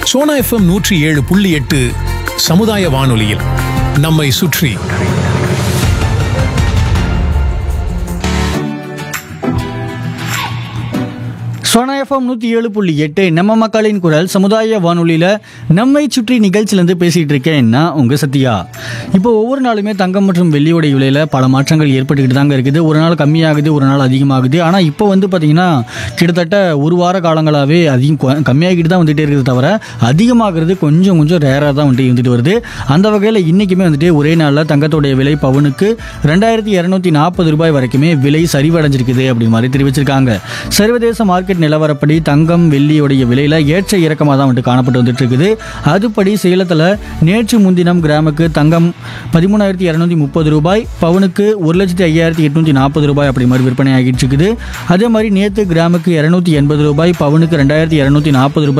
Sona FM நூற்றி ஏழு புள்ளி எட்டு சமுதாய வானொலியில் நம்மை சுற்றி சோனா எஃப்எம் நூற்றி ஏழு புள்ளி எட்டு நம்ம மக்களின் குரல் சமுதாய வானொலியில் நம்மை சுற்றி நிகழ்ச்சியிலேருந்து பேசிகிட்டு இருக்கேன் நான் உங்கள் சத்யா இப்போ ஒவ்வொரு நாளுமே தங்கம் மற்றும் வெள்ளியோட விலையில் பல மாற்றங்கள் ஏற்பட்டுக்கிட்டு தாங்க இருக்குது ஒரு நாள் கம்மியாகுது ஒரு நாள் அதிகமாகுது ஆனால் இப்போ வந்து பார்த்திங்கன்னா கிட்டத்தட்ட ஒரு வார காலங்களாகவே அதிகம் கொ- கம்மியாகிட்டு தான் வந்துகிட்டே இருக்குது தவிர அதிகமாகிறது கொஞ்சம் கொஞ்சம் ரேராக தான் வந்துட்டு இருந்துட்டு வருது அந்த வகையில் இன்றைக்குமே வந்துட்டு ஒரே நாளில் தங்கத்தோடைய விலை பவுனுக்கு ரெண்டாயிரத்தி இரநூத்தி நாற்பது ரூபாய் வரைக்குமே விலை சரிவடைஞ்சிருக்குது அப்படி மாதிரி தெரிவிச்சிருக்காங்க சர்வதேச மார்க்கெட் நிலவரப்படி தங்கம் வெள்ளியோடைய விலையில் ஏற்ற இறக்கமாக தான் வந்துட்டு காணப்பட்டு வந்துட்டு இருக்குது அதுபடி சேலத்தில் நேற்று முன்தினம் கிராமுக்கு தங்கம் பதிமூணாயிரத்தி இரநூத்தி முப்பது ரூபாய் பவுனுக்கு ஒரு லட்சத்தி ஐயாயிரத்தி எட்நூற்றி நாற்பது ரூபாய் அப்படி மாதிரி விற்பனை ஆகிட்டு இருக்குது அதே மாதிரி நேற்று கிராமுக்கு இரநூத்தி எண்பது ரூபாய் பவுனுக்கு ரெண்டாயிரத்தி இரநூத்தி நாற்பது ரூபாய்